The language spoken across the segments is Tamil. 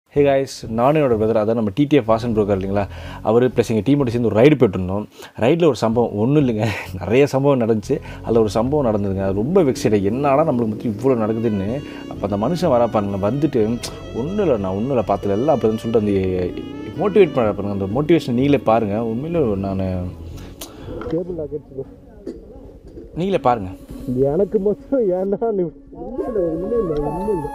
ஹே காய்ஸ் நானும் என்னோட பிரதர் அதான் நம்ம டிடிஎஃப் ஃபாஷன் ப்ரோக்கர் இல்லைங்களா அவர் ப்ளஸ் எங்கள் டீமோட சேர்ந்து ஒரு ரைடு போயிட்டுருந்தோம் ரைடில் ஒரு சம்பவம் ஒன்றும் இல்லைங்க நிறைய சம்பவம் நடந்துச்சு அதில் ஒரு சம்பவம் நடந்ததுங்க அது ரொம்ப வெக்ஸைடு என்னடா நம்மளுக்கு பற்றி இவ்வளோ நடக்குதுன்னு அப்போ அந்த மனுஷன் வரா பாருங்க வந்துட்டு ஒன்றும் இல்லை நான் ஒன்றும் இல்லை பார்த்தல எல்லாம் அப்படின்னு சொல்லிட்டு அந்த மோட்டிவேட் பண்ண பாருங்க அந்த மோட்டிவேஷன் நீங்களே பாருங்கள் உண்மையில நான் கேபிள் லாக்கெட் நீங்களே பாருங்கள் எனக்கு மட்டும் ஏன்னா நீ ஒன்றும் இல்லை ஒன்றும் இல்லை ஒன்றும் இல்லை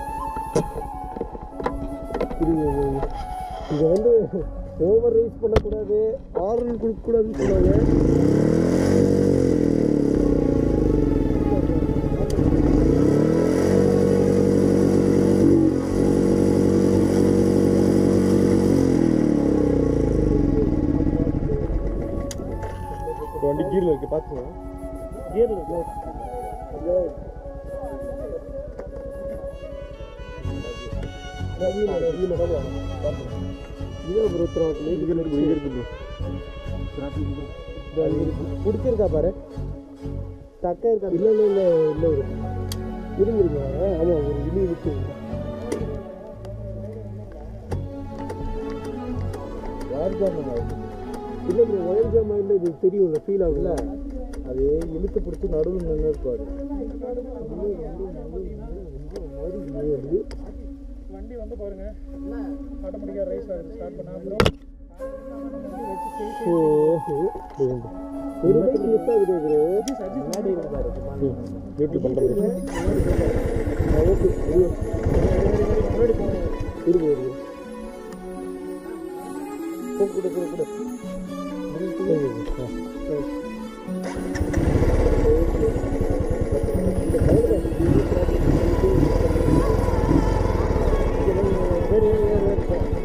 இது இதை வந்து ஓவர் ரைஸ் பண்ணக்கூடாது ஆர்டர் கொடுக்கக்கூடாதுன்னு சொன்னாங்க வண்டி கீரில் இருக்கு பார்த்துங்க கீரில் இருக்கு பிடிச்சிருக்கா பாரு தக்கா இருக்கா இல்லை இல்லை இல்லை இல்லை இருந்துருங்க ஆமாம் ஒரு இனி இருக்கு இல்லை ப்ரோ ஒயர் ஜாமா இல்லை இது தெரியும்ல ஃபீல் ஆகுதுல்ல அது இழுத்து பிடிச்சி நடுவில் நின்று இருப்பாரு வண்டி வந்து பாருங்க ஆட்டோமேட்டிக்காக ரைஸ் ஆகுது ஸ்டார்ட் பண்ணாமல் ஒரு பைக் மிஸ் ஆகுது ப்ரோ யூடியூப் பண்ணுறது ஓகே இருக்கு இருக்கு கூட கூட கூட சரி